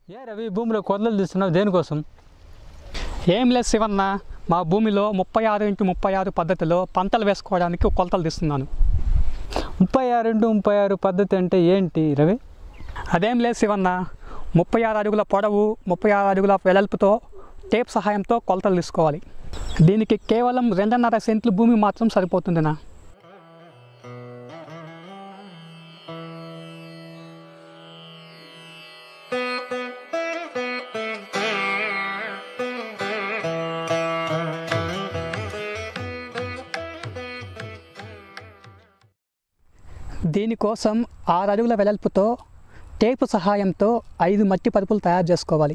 ఏ రవి భూమిలో కొరలు తీస్తున్నావు దేనికోసం ఏం లేదు శివన్న మా భూమిలో ముప్పై ఆరు ఇంటూ ముప్పై ఆరు పద్ధతిలో పంటలు వేసుకోవడానికి కొలతలు తీస్తున్నాను ముప్పై ఆరు ఇంటూ ముప్పై ఆరు పద్ధతి అంటే ఏంటి రవి అదేం లేదు శివన్న ముప్పై ఆరు అడుగుల పొడవు ముప్పై ఆరు అడుగుల వెడల్పుతో టేప్ సహాయంతో కొలతలు తీసుకోవాలి దీనికి కేవలం రెండున్నర సెంట్లు భూమి మాత్రం సరిపోతుందినా దీనికోసం ఆరు అడుగుల వెడల్పుతో టేపు సహాయంతో ఐదు మట్టి పరుపులు తయారు చేసుకోవాలి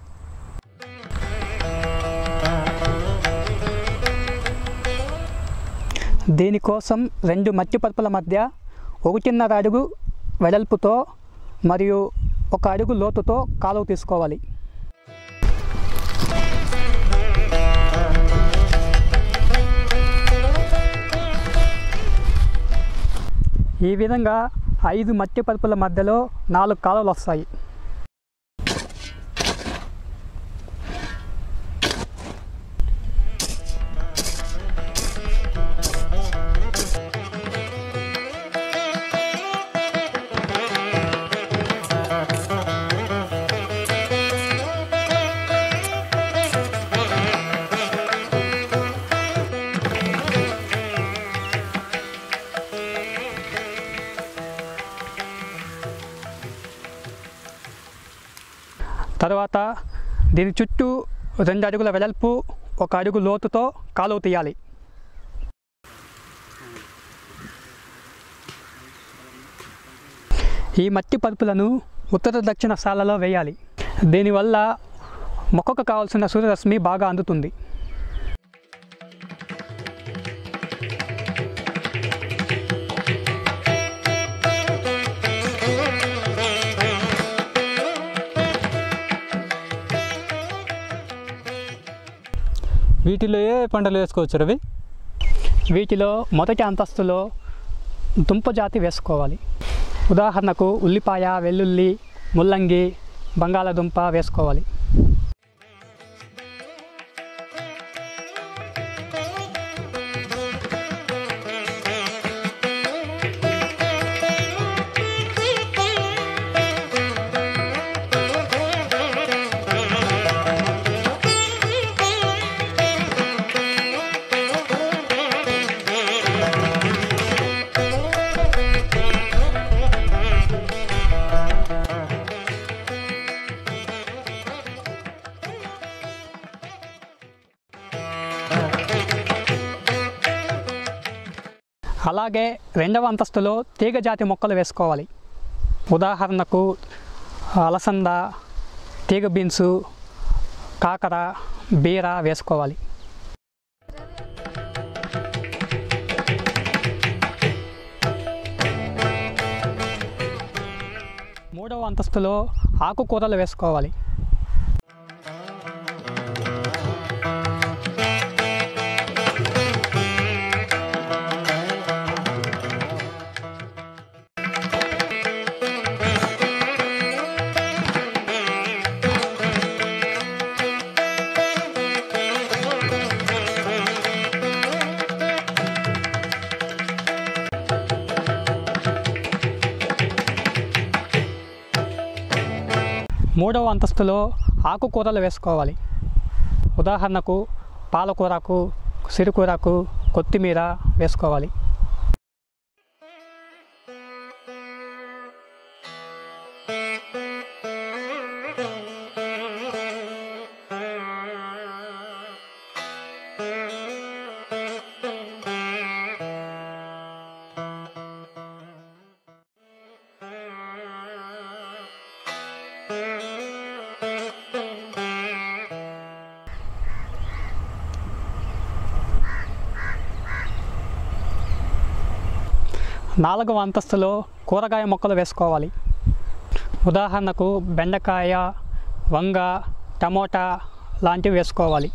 దీనికోసం రెండు మట్టి పరుపుల మధ్య ఒకటిన్నర అడుగు వెడల్పుతో మరియు ఒక అడుగు లోతుతో కాలువ తీసుకోవాలి ఈ విధంగా ఐదు మట్టి పరుపుల మధ్యలో నాలుగు కాలువలు వస్తాయి తర్వాత దీని చుట్టూ రెండు అడుగుల వెడల్పు ఒక అడుగు లోతుతో కాలువ తీయాలి ఈ మట్టి పరుపులను ఉత్తర దక్షిణ సాలలో వేయాలి దీనివల్ల మొక్కకు కావాల్సిన సూర్యరశ్మి బాగా అందుతుంది వీటిలో ఏ పంటలు వేసుకోవచ్చు రవి వీటిలో మొదటి అంతస్తులో దుంప జాతి వేసుకోవాలి ఉదాహరణకు ఉల్లిపాయ వెల్లుల్లి ముల్లంగి బంగాళాదుంప వేసుకోవాలి అలాగే రెండవ అంతస్తులో తీగ జాతి మొక్కలు వేసుకోవాలి ఉదాహరణకు అలసంద తీగ బీన్సు కాకర బీర వేసుకోవాలి మూడవ అంతస్తులో ఆకుకూరలు వేసుకోవాలి మూడవ అంతస్తులో ఆకుకూరలు వేసుకోవాలి ఉదాహరణకు పాలకూరకు సిరుకూరకు కొత్తిమీర వేసుకోవాలి నాలుగవ అంతస్తులో కూరగాయ మొక్కలు వేసుకోవాలి ఉదాహరణకు బెండకాయ వంగ టమోటా లాంటివి వేసుకోవాలి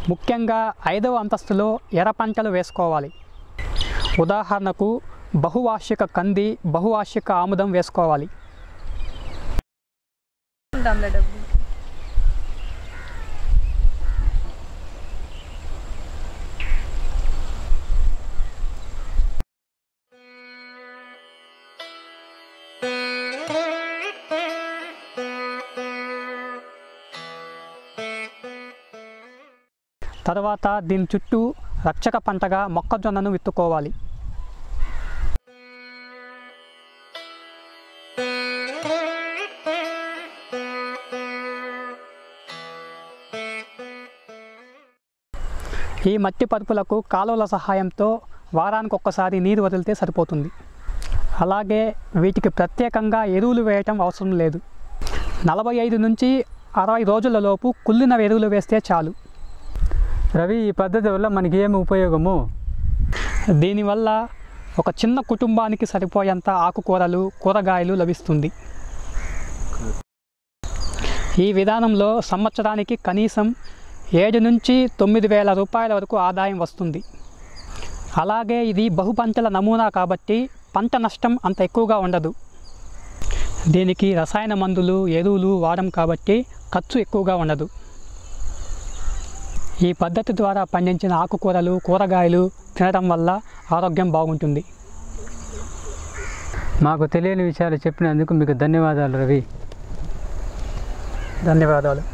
ముఖ్యంగా ఐదవ అంతస్తులో ఎర్ర పంటలు వేసుకోవాలి ఉదాహరణకు బహువార్షిక కంది బహువార్షిక ఆముదం వేసుకోవాలి ఉంటాంలే డబ్బులు తర్వాత దీని చుట్టూ రక్షక పంటగా మొక్కజొన్నను విత్తుకోవాలి ఈ మట్టి పరుపులకు కాలువల సహాయంతో వారానికి ఒక్కసారి నీరు వదిలితే సరిపోతుంది అలాగే వీటికి ప్రత్యేకంగా ఎరువులు వేయటం అవసరం లేదు నలభై ఐదు నుంచి అరవై రోజులలోపు కుళ్ళిన ఎరువులు వేస్తే చాలు రవి ఈ పద్ధతి వల్ల మనకి ఏమి ఉపయోగము దీనివల్ల ఒక చిన్న కుటుంబానికి సరిపోయేంత ఆకుకూరలు కూరగాయలు లభిస్తుంది ఈ విధానంలో సంవత్సరానికి కనీసం ఏడు నుంచి తొమ్మిది వేల రూపాయల వరకు ఆదాయం వస్తుంది అలాగే ఇది బహుపంటల నమూనా కాబట్టి పంట నష్టం అంత ఎక్కువగా ఉండదు దీనికి రసాయన మందులు ఎరువులు వాడం కాబట్టి ఖర్చు ఎక్కువగా ఉండదు ఈ పద్ధతి ద్వారా పండించిన ఆకుకూరలు కూరగాయలు తినడం వల్ల ఆరోగ్యం బాగుంటుంది మాకు తెలియని విషయాలు చెప్పినందుకు మీకు ధన్యవాదాలు రవి ధన్యవాదాలు